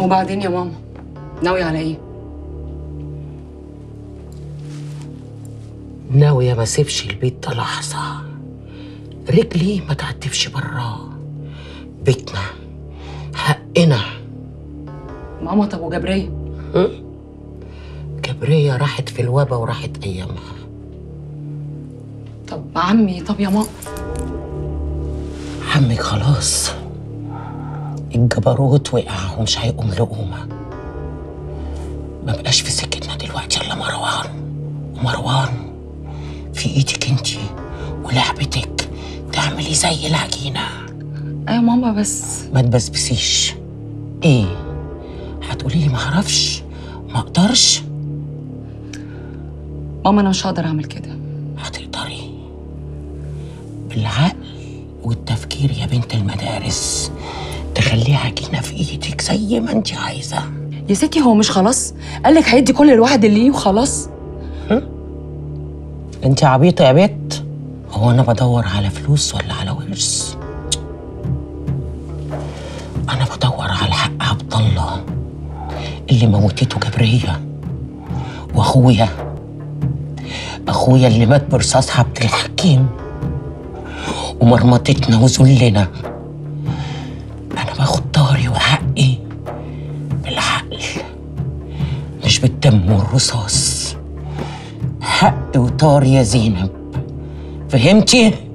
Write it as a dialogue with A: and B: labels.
A: وبعدين يا ماما ناوي على ايه
B: ناوية ما سيبش البيت ده لحظة رجلي ما تعتبش براه بيتنا حقنا
A: ماما طب وجبريه
B: كبرية راحت في الوبا وراحت أيامها
A: طب عمي طب يا ماما
B: عمك خلاص الجبروت وقع ومش هيقوم لقومة ما بقاش في سكتنا دلوقتي الا مروان ومروان في ايدك انتي ولعبتك تعملي زي العجينة
A: ايوه ماما بس
B: ما تبسبسيش ايه هتقولي لي ما اعرفش ما اقدرش
A: ماما انا مش هقدر اعمل كده
B: هتقدري بالعقل والتفكير يا بنت المدارس تخليها عجينة في ايدك زي ما انت عايزة
A: يا ستي هو مش خلاص قال لك هيدي كل الواحد اللي ليه وخلاص
B: انت عبيطة يا بت هو انا بدور على فلوس ولا على ورث انا بدور على حق عبد الله اللي موتته جبرية واخويا اخويا اللي مات برصاص عبد الحكيم ومرمطتنا وذلنا انا باخد طاري وحقي بالعقل مش بالدم والرصاص حق وطار يا زينب فهمتي؟